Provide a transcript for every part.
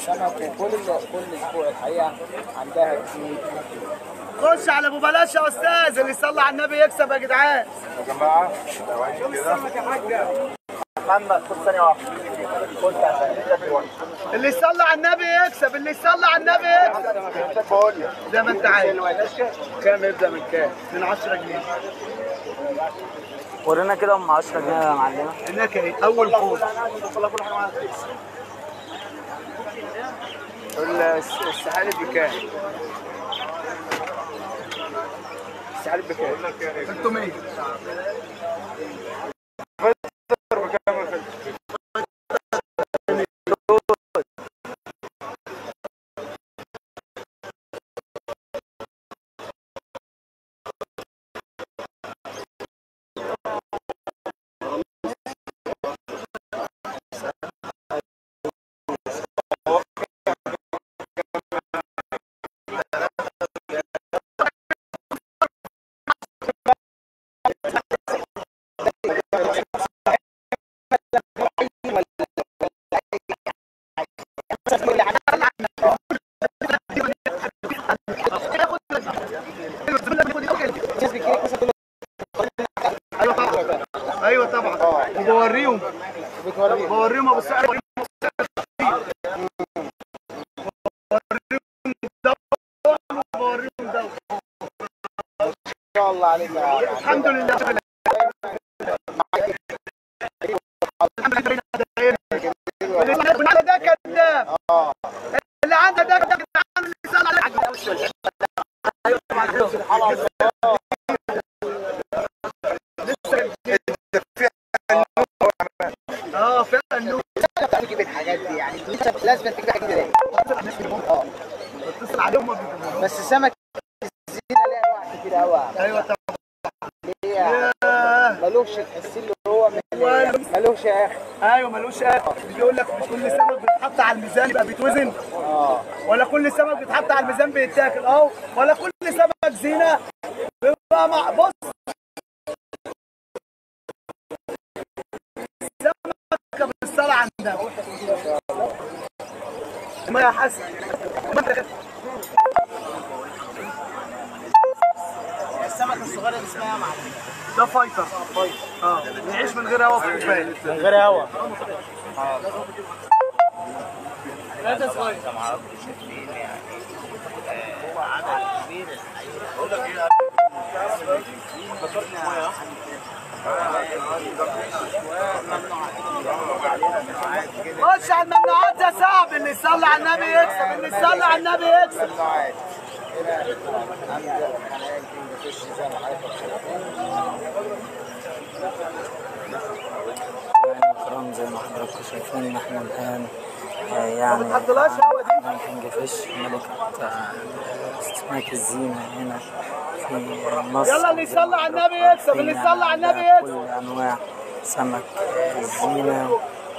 سمك وكل كل اسبوع الحقيقه عندها جديد خش على ابو بلاش يا استاذ اللي يصلي على النبي يكسب يا جدعان يا جماعه ثواني كده محمد خد ثانيه واحده خد ثانيه اللي يصلي على النبي يكسب اللي يصلي على النبي يكسب بقول لك زي ما انت عايز كام يبدا من كام؟ من 10 جنيه ورينا كده ام 10 جنيه يا معلمه هناك اهي اول فول السحالب بكام؟ السحالب بكام؟ 300 ايوه طبعا ايوه طبعا وبوريهم بوريهم ابو السعر بوريهم ده وبوريهم ده ان شاء الله عليك يا معلم. الحمد لله اللي عنده ده كذاب اللي عنده ده كذاب اللي يسال عليك اه فعلا نور تجيب الحاجات دي يعني انت لازم تجيب حاجه جديده اتصل عليهم ما بيجيبوش. بس السمك الزينه ليها انواع كتير قوي ايوه طبعا ليه ياه. ملوش تحس اللي هو من ملوش يا اخي ايوه ملوش اخر بيقول لك مش كل سمك بيتحط على الميزان يبقى بيتوزن اه ولا كل سمك بيتحط على الميزان بيتاكل اهو ولا كل سمك زينه بيبقى مع بص سمكه بالصلاه عندنا ما يا حسن ما انت السمك الصغير اللي اسمها يا معلم ده فايتر اه يعيش من غير هوا في الكوبايه من غير هوا خش على الممنوعات يا صاحبي اللي يصلي على النبي يكسب اللي يصلي على النبي يكسب ممنوعات هنا عندك حلال كينج فيش زي ما حضرتك يعني الكرام زي ما حضراتكم شايفين ان احنا الان آه، يعني بتحطلهاش هوا دي مع كينج فيش ملكة آه، اسماك الزينة هنا في مصر يلا اللي يصلي على النبي يكسب اللي يصلي على النبي عندها يكسب كل انواع سمك آه، الزينة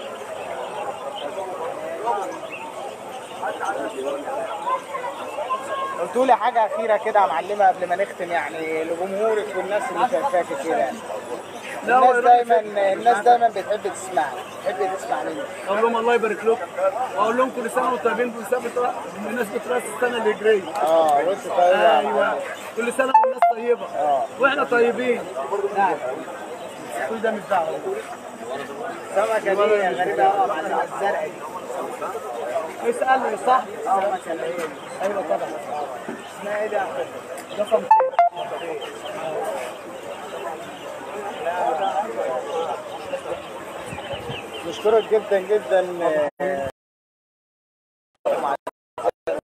قلت لي حاجه اخيره كده يا معلمه قبل ما نختم يعني لجمهورك والناس اللي شايفاك كده لا هو الناس الراجل دايما الناس دايما بتحب تسمع تحب تسمع منك اقول لهم الله يبارك لكم واقول لهم كل سنه وانتم طيبين بمناسبه بمناسبه راس السنه الهجريه اه بص طيب يا ايوه معلم. كل سنه والناس طيبه واحنا طيبين نعم كل ده مش دعوه سمكه دي غريبه قوي يا معلم الزرقاء دي اسالني صح سمكه ايه ايوه طبعا اسمها ايه دي يا أخويا؟ ده صمتين نشكرك جدا جدا